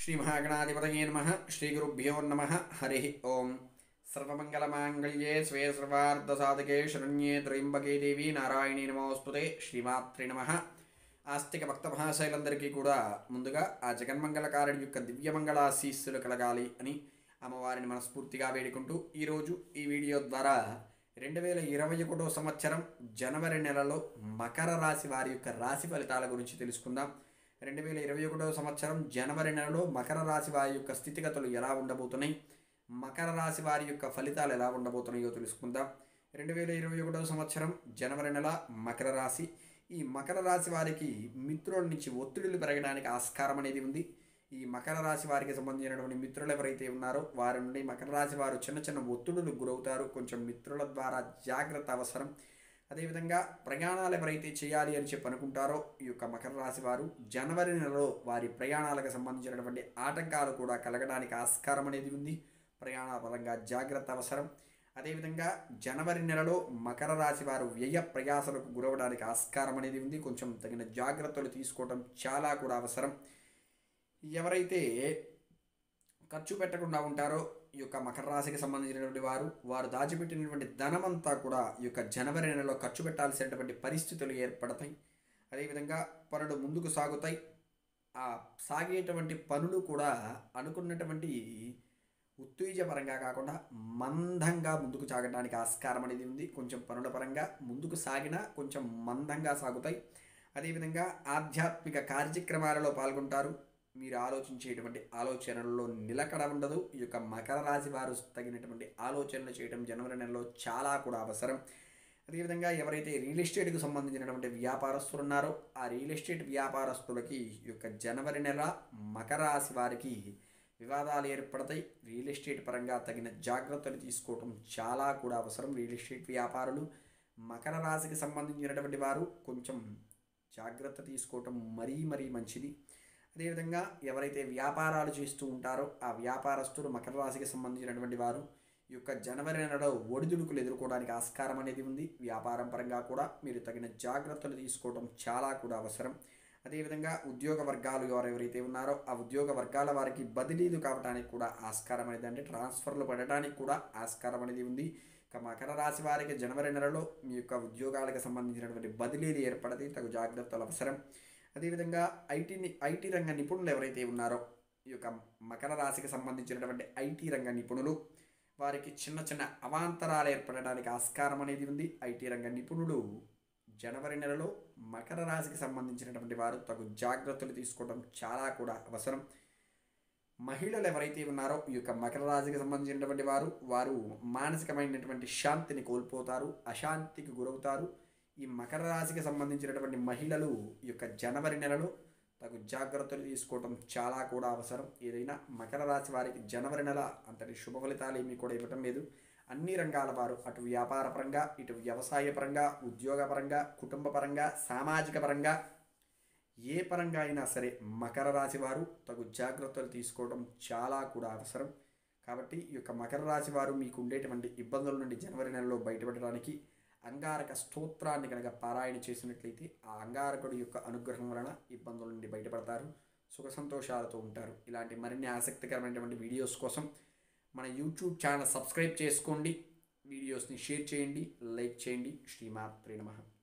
శ్రీమహాగణాధిపతయే నమ శ్రీగురుభ్యో నమ హరి ఓం సర్వమంగళమాంగళ్యే స్వే సర్వార్ధసాధకే శరణ్యే త్రయంబకే దేవి నారాయణీ నమోస్తుతే శ్రీమాత్రి నమ ఆస్తిక భక్త మహాశైలందరికీ కూడా ముందుగా ఆ జగన్మంగళకారుడి యొక్క దివ్యమంగళాశీస్సులు కలగాలి అని అమ్మవారిని మనస్ఫూర్తిగా వేడుకుంటూ ఈరోజు ఈ వీడియో ద్వారా రెండు వేల ఇరవై ఒకటో సంవత్సరం జనవరి నెలలో మకర రాశి వారి యొక్క రాశి ఫలితాల గురించి తెలుసుకుందాం రెండు వేల ఇరవై ఒకటో సంవత్సరం జనవరి నెలలో మకర రాశి వారి యొక్క స్థితిగతులు ఎలా ఉండబోతున్నాయి మకర రాశి వారి యొక్క ఫలితాలు ఎలా ఉండబోతున్నాయో తెలుసుకుందాం రెండు వేల ఇరవై ఒకటో సంవత్సరం జనవరి నెల మకర రాశి ఈ మకర రాశి వారికి మిత్రుల నుంచి ఒత్తిడులు పెరగడానికి ఆస్కారం అనేది ఉంది ఈ మకర రాశి వారికి సంబంధించినటువంటి మిత్రులు ఎవరైతే ఉన్నారో వారి నుండి మకర రాశి వారు చిన్న చిన్న ఒత్తిడులకు గురవుతారు కొంచెం మిత్రుల ద్వారా జాగ్రత్త అవసరం అదేవిధంగా ప్రయాణాలు ఎవరైతే చేయాలి అని చెప్పి అనుకుంటారో ఈ యొక్క మకర రాశి వారు జనవరి నెలలో వారి ప్రయాణాలకు సంబంధించినటువంటి ఆటంకాలు కూడా కలగడానికి ఆస్కారం అనేది ఉంది ప్రయాణ పరంగా జాగ్రత్త అవసరం అదేవిధంగా జనవరి నెలలో మకర రాశి వారు వ్యయ ప్రయాసలకు గురవడానికి ఆస్కారం అనేది ఉంది కొంచెం తగిన జాగ్రత్తలు తీసుకోవడం చాలా కూడా అవసరం ఎవరైతే ఖర్చు పెట్టకుండా ఉంటారో ఈ యొక్క మకర రాశికి సంబంధించినటువంటి వారు వారు దాచిపెట్టినటువంటి ధనమంతా కూడా ఈ యొక్క జనవరి నెలలో ఖర్చు పెట్టాల్సినటువంటి పరిస్థితులు ఏర్పడతాయి అదేవిధంగా పనులు ముందుకు సాగుతాయి ఆ సాగేటువంటి పనులు కూడా అనుకున్నటువంటి ఉత్తేజపరంగా కాకుండా మందంగా ముందుకు సాగడానికి ఆస్కారం అనేది ఉంది కొంచెం పనుల పరంగా ముందుకు సాగినా కొంచెం మందంగా సాగుతాయి అదేవిధంగా ఆధ్యాత్మిక కార్యక్రమాలలో పాల్గొంటారు మీరు ఆలోచించేటువంటి ఆలోచనలలో నిలకడ ఉండదు ఈ యొక్క మకర రాశి వారు తగినటువంటి ఆలోచనలు చేయడం జనవరి నెలలో చాలా కూడా అవసరం అదేవిధంగా ఎవరైతే రియల్ ఎస్టేట్కి సంబంధించినటువంటి వ్యాపారస్తులు ఉన్నారో ఆ రియల్ ఎస్టేట్ వ్యాపారస్తులకి ఈ యొక్క జనవరి నెల మకర రాశి వారికి వివాదాలు ఏర్పడతాయి రియల్ ఎస్టేట్ పరంగా తగిన జాగ్రత్తలు తీసుకోవటం చాలా కూడా అవసరం రియల్ ఎస్టేట్ వ్యాపారులు మకర రాశికి సంబంధించినటువంటి వారు కొంచెం జాగ్రత్త తీసుకోవటం మరీ మరీ మంచిది అదేవిధంగా ఎవరైతే వ్యాపారాలు చేస్తూ ఉంటారో ఆ వ్యాపారస్తులు మకర రాశికి సంబంధించినటువంటి వారు ఈ యొక్క జనవరి నెలలో ఒడిదుడుకులు ఎదుర్కోవడానికి ఆస్కారం అనేది ఉంది వ్యాపారం పరంగా కూడా మీరు తగిన జాగ్రత్తలు తీసుకోవడం చాలా కూడా అవసరం అదేవిధంగా ఉద్యోగ వర్గాలు వారు ఎవరైతే ఉన్నారో ఆ ఉద్యోగ వర్గాల వారికి బదిలీలు కావడానికి కూడా ఆస్కారం అనేది అంటే ట్రాన్స్ఫర్లు పడటానికి కూడా ఆస్కారం అనేది ఉంది ఇక మకర రాశి వారికి జనవరి నెలలో మీ యొక్క ఉద్యోగాలకు సంబంధించినటువంటి బదిలీలు ఏర్పడతాయి తగు జాగ్రత్తలు అవసరం అదేవిధంగా ఐటీని ఐటీ రంగ నిపుణులు ఎవరైతే ఉన్నారో ఈ యొక్క మకర రాశికి సంబంధించినటువంటి ఐటీ రంగ నిపుణులు వారికి చిన్న చిన్న అవాంతరాలు ఏర్పడడానికి ఆస్కారం అనేది ఉంది ఐటీ రంగ నిపుణులు జనవరి నెలలో మకర రాశికి సంబంధించినటువంటి వారు తగు జాగ్రత్తలు తీసుకోవడం చాలా కూడా అవసరం మహిళలు ఎవరైతే ఉన్నారో ఈ యొక్క మకర రాశికి సంబంధించినటువంటి వారు వారు మానసికమైనటువంటి శాంతిని కోల్పోతారు అశాంతికి గురవుతారు ఈ మకర రాశికి సంబంధించినటువంటి మహిళలు ఈ యొక్క జనవరి నెలలో తగు జాగ్రత్తలు తీసుకోవటం చాలా కూడా అవసరం ఏదైనా మకర రాశి వారికి జనవరి నెల అంతటి శుభ ఫలితాలు ఏమీ కూడా ఇవ్వటం లేదు అన్ని రంగాల వారు అటు వ్యాపార పరంగా ఇటు వ్యవసాయ పరంగా ఉద్యోగ పరంగా కుటుంబ పరంగా సామాజిక పరంగా ఏ పరంగా అయినా సరే మకర రాశి వారు తగు జాగ్రత్తలు తీసుకోవడం చాలా కూడా అవసరం కాబట్టి ఈ యొక్క మకర రాశి వారు మీకు ఉండేటువంటి ఇబ్బందుల నుండి జనవరి నెలలో బయటపడడానికి అంగారక స్తోత్రాన్ని కనుక పారాయణ చేసినట్లయితే ఆ అంగారకుడి యొక్క అనుగ్రహం వలన ఇబ్బందుల నుండి బయటపడతారు సుఖ సంతోషాలతో ఉంటారు ఇలాంటి మరిన్ని ఆసక్తికరమైనటువంటి వీడియోస్ కోసం మన యూట్యూబ్ ఛానల్ సబ్స్క్రైబ్ చేసుకోండి వీడియోస్ని షేర్ చేయండి లైక్ చేయండి శ్రీమాత్రి నమః